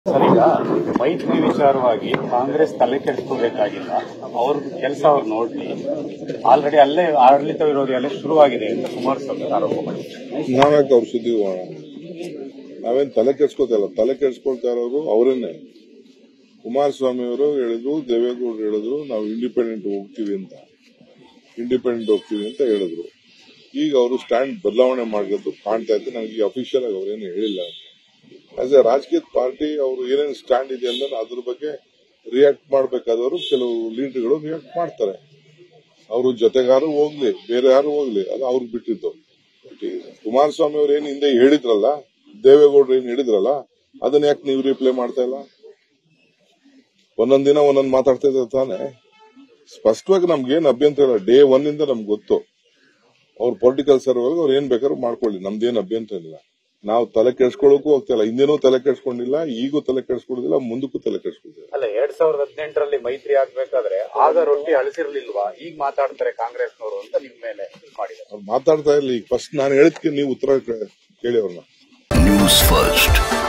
sir ಈಗ ಮೈತ್ರಿ ವಿಚಾರವಾಗಿ ಕಾಂಗ್ರೆಸ್ ತಲೆ ಕೆಡಿಸ್ಕೋಬೇಕಾಗಿಲ್ಲ ಅವ್ರ ಕೆಲಸ ಅವ್ರು ನೋಡ್ಲಿ ಆಲ್ರೆಡಿ ಅಲ್ಲೇ ಆಡಳಿತ ವಿರೋಧಿ ಅಲ್ಲೇ ಶುರುವಾಗಿದೆ ಅಂತ ಕುಮಾರಸ್ವಾಮಿ ಆರೋಪ ಮಾಡಿದ್ದಾರೆ ನಾವ್ಯಾಕೆ ಅವ್ರ ಸುದ್ದಿ ಹೋಗೋಣ ನಾವೇನ್ ತಲೆ ಕೆಡ್ಸ್ಕೊತಾ ಇಲ್ಲ ತಲೆ ಕೆಡ್ಸ್ಕೊಳ್ತಾ ಇರೋರು ಅವರೇನೆ ಕುಮಾರಸ್ವಾಮಿ ಅವರು ಹೇಳಿದ್ರು ದೇವೇಗೌಡರು ಹೇಳಿದ್ರು ನಾವು ಇಂಡಿಪೆಂಡೆಂಟ್ ಹೋಗ್ತೀವಿ ಅಂತ ಇಂಡಿಪೆಂಡೆಂಟ್ ಹೋಗ್ತೀವಿ ಅಂತ ಹೇಳಿದ್ರು ಈಗ ಅವರು ಸ್ಟ್ಯಾಂಡ್ ಬದಲಾವಣೆ ಮಾಡಿರೋದು ಕಾಣ್ತಾ ಇತ್ತು ನನಗೆ ಅಫಿಷಿಯಲ್ ಆಗಿ ಅವ್ರೇನು ಹೇಳಿಲ್ಲ ಆಸ್ ಎ ರಾಜಕೀಯ ಪಾರ್ಟಿ ಅವರು ಏನೇನು ಸ್ಟ್ಯಾಂಡ್ ಇದೆ ಅಂದ್ರೆ ಅದ್ರ ಬಗ್ಗೆ ರಿಯಾಕ್ಟ್ ಮಾಡಬೇಕಾದವರು ಕೆಲವು ಲೀಡರ್ಗಳು ರಿಯಾಕ್ಟ್ ಮಾಡ್ತಾರೆ ಅವರು ಜೊತೆಗಾರು ಹೋಗ್ಲಿ ಬೇರೆ ಯಾರು ಹೋಗ್ಲಿ ಅದು ಅವ್ರಿಗೆ ಬಿಟ್ಟಿದ್ದು ಕುಮಾರಸ್ವಾಮಿ ಅವ್ರು ಏನ್ ಹಿಂದೆ ಹೇಳಿದ್ರಲ್ಲ ದೇವೇಗೌಡರು ಏನ್ ಹೇಳಿದ್ರಲ್ಲ ಅದನ್ನ ಯಾಕೆ ನೀವು ರಿಪ್ಲೈ ಮಾಡ್ತಾ ಇಲ್ಲ ಒಂದೊಂದ್ ದಿನ ಒಂದೊಂದ್ ಮಾತಾಡ್ತಾ ಇದ್ದಾರೆ ತಾನೆ ಸ್ಪಷ್ಟವಾಗಿ ನಮ್ಗೆ ಏನ್ ಅಭ್ಯಂತರ ಇಲ್ಲ ಡೇ ಒನ್ ಇಂದ ನಮ್ಗೆ ಗೊತ್ತು ಅವ್ರ ಪೊಲಿಟಿಕಲ್ ಸರ್ವರ್ಗೆ ಅವ್ರು ಏನ್ ಬೇಕಾದ್ರೂ ಮಾಡ್ಕೊಳ್ಳಿ ನಮ್ದೇನ್ ಅಭ್ಯಂತರ ಇಲ್ಲ ನಾವು ತಲೆ ಕೆಡ್ಸ್ಕೊಳ್ಳೋಕು ಹೋಗ್ತಾ ಇಲ್ಲ ಹಿಂದೇನೂ ತಲೆ ಕೆಡ್ಸ್ಕೊಂಡಿಲ್ಲ ಈಗೂ ತಲೆ ಕೆಡ್ಸ್ಕೊಳ್ಳೋದಿಲ್ಲ ಮುಂದಕ್ಕೂ ತಲೆ ಕೆಡ್ಸ್ಕೊಳ್ಳೋದಿಲ್ಲ ಅಲ್ಲ ಎರಡ್ ಸಾವಿರದ ಹದಿನೆಂಟರಲ್ಲಿ ಮೈತ್ರಿ ಆಗ್ಬೇಕಾದ್ರೆ ಆಗ ರೊಟ್ಟಿ ಅಳಿಸಿರ್ಲಿಲ್ವಾ ಈಗ ಮಾತಾಡ್ತಾರೆ ಕಾಂಗ್ರೆಸ್ನವರು ಅಂತ ನಿಮ್ ಮೇಲೆ ಇದ್ ಮಾಡಿದ್ದಾರೆ ಅವ್ರು ಮಾತಾಡ್ತಾ ಇರ್ಲಿ ಈಗ ಫಸ್ಟ್ ನಾನು ಹೇಳಿದ್ಕೆ ನೀವು ಉತ್ತರ ಕೇಳಿ ಅವ್ರನ್ನ ನ್ಯೂಸ್ ಫಸ್ಟ್